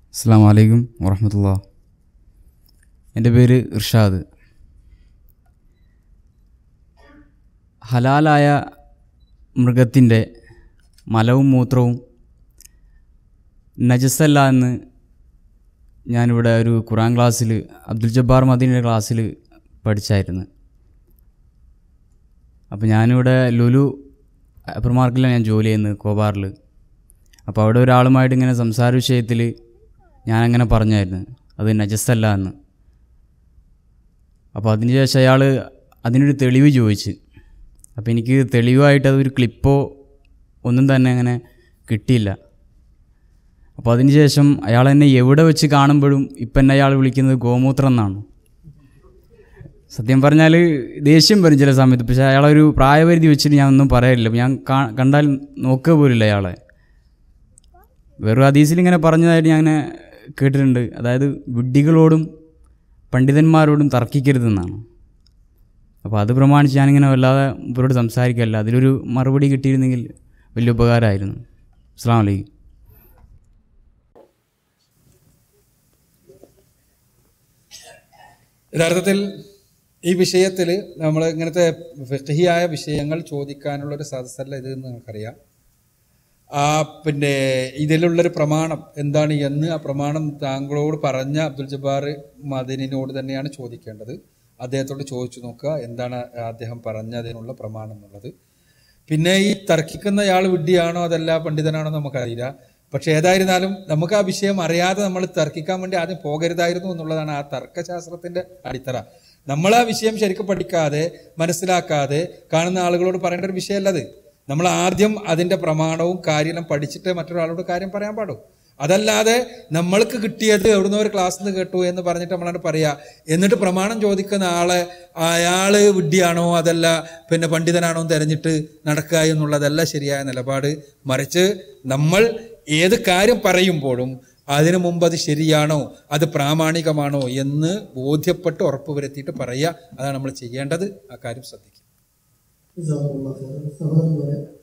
അസ്സാം വലൈക്കും വറഹമത്തുള്ള എൻ്റെ പേര് ഇർഷാദ് ഹലാലായ മൃഗത്തിൻ്റെ മലവും മൂത്രവും നജസല്ല എന്ന് ഞാനിവിടെ ഒരു ഖുറാൻ ക്ലാസ്സിൽ അബ്ദുൽ ജബ്ബാർ മദീൻ്റെ ക്ലാസ്സിൽ പഠിച്ചായിരുന്നു അപ്പോൾ ഞാനിവിടെ ലുലു ഹൈപ്പർ മാർക്കറ്റിലാണ് ഞാൻ ജോലി ചെയ്യുന്നത് കോബാറിൽ അപ്പോൾ അവിടെ ഒരാളുമായിട്ട് ഇങ്ങനെ സംസാര വിഷയത്തിൽ ഞാനങ്ങനെ പറഞ്ഞായിരുന്നു അത് നജസ്സല്ല എന്ന് അപ്പോൾ അതിന് ശേഷം അയാൾ അതിനൊരു തെളിവ് ചോദിച്ച് അപ്പോൾ എനിക്ക് തെളിവായിട്ട് അതൊരു ക്ലിപ്പോ ഒന്നും തന്നെ അങ്ങനെ കിട്ടിയില്ല അപ്പോൾ അതിന് ശേഷം അയാൾ എന്നെ എവിടെ വെച്ച് കാണുമ്പോഴും ഇപ്പം എന്നെ അയാൾ വിളിക്കുന്നത് ഗോമൂത്രം എന്നാണ് സത്യം പറഞ്ഞാൽ ദേഷ്യം വരും ചില സമയത്ത് പക്ഷേ അയാളൊരു പ്രായപരിധി വെച്ചിട്ട് ഞാൻ ഒന്നും പറയില്ല ഞാൻ കാ- കണ്ടാൽ നോക്കുക പോലില്ല അയാളെ വെറും ഹദീസിൽ ഇങ്ങനെ പറഞ്ഞതായിട്ട് ഞാൻ ഇങ്ങനെ കേട്ടിട്ടുണ്ട് അതായത് വിഡ്ഢികളോടും പണ്ഡിതന്മാരോടും തർക്കിക്കരുതെന്നാണ് അപ്പോൾ അത് പ്രമാണിച്ച് ഞാനിങ്ങനെ വല്ലാതെ ഇവരോട് സംസാരിക്കല്ല അതിലൊരു മറുപടി കിട്ടിയിരുന്നെങ്കിൽ വലിയ ഉപകാരമായിരുന്നു അസ്സാം വലൈക്കും യഥാർത്ഥത്തിൽ ഈ വിഷയത്തിൽ നമ്മൾ ഇങ്ങനത്തെ ഫിഖഹിയായ വിഷയങ്ങൾ ചോദിക്കാനുള്ള ഒരു സദസ്സല്ല ഇത് എന്ന് നമുക്കറിയാം ആ പിന്നെ ഇതിലുള്ളൊരു പ്രമാണം എന്താണ് എന്ന് ആ പ്രമാണം താങ്കളോട് പറഞ്ഞ അബ്ദുൽ ജബ്ബാർ മദനിനോട് തന്നെയാണ് ചോദിക്കേണ്ടത് അദ്ദേഹത്തോട് ചോദിച്ചു നോക്കുക എന്താണ് അദ്ദേഹം പറഞ്ഞതിനുള്ള പ്രമാണം എന്നുള്ളത് പിന്നെ ഈ തർക്കിക്കുന്നയാൾ വിഡ്ഢിയാണോ അതല്ല പണ്ഡിതനാണോ നമുക്കറിയില്ല പക്ഷെ ഏതായിരുന്നാലും നമുക്ക് ആ വിഷയം അറിയാതെ നമ്മൾ തർക്കിക്കാൻ വേണ്ടി ആദ്യം പോകരുതായിരുന്നു എന്നുള്ളതാണ് ആ തർക്കശാസ്ത്രത്തിന്റെ അടിത്തറ നമ്മൾ ആ വിഷയം ശരിക്കും പഠിക്കാതെ മനസ്സിലാക്കാതെ കാണുന്ന ആളുകളോട് പറയേണ്ട ഒരു വിഷയമല്ലത് നമ്മൾ ആദ്യം അതിന്റെ പ്രമാണവും കാര്യങ്ങളും പഠിച്ചിട്ട് മറ്റൊരാളോട് കാര്യം പറയാൻ പാടും അതല്ലാതെ നമ്മൾക്ക് കിട്ടിയത് എവിടുന്നോ ഒരു ക്ലാസ്സിൽ നിന്ന് കേട്ടു എന്ന് പറഞ്ഞിട്ട് നമ്മളാണ് പറയാ എന്നിട്ട് പ്രമാണം ചോദിക്കുന്ന ആളെ അയാള് വിഡ്ഢിയാണോ അതല്ല പിന്നെ പണ്ഡിതനാണോ എന്ന് തെരഞ്ഞിട്ട് നടക്കുക എന്നുള്ളതല്ല ശരിയായ നിലപാട് മറിച്ച് നമ്മൾ ഏത് കാര്യം പറയുമ്പോഴും അതിനു മുമ്പ് അത് ശരിയാണോ അത് പ്രാമാണികമാണോ എന്ന് ബോധ്യപ്പെട്ട് ഉറപ്പുവരുത്തിയിട്ട് പറയുക അതാണ് നമ്മൾ ചെയ്യേണ്ടത് ആ കാര്യം ശ്രദ്ധിക്കുക ജസാക്കുമുല്ലാഹ് ഖൈറൻ. സഹോദരന്മാരെ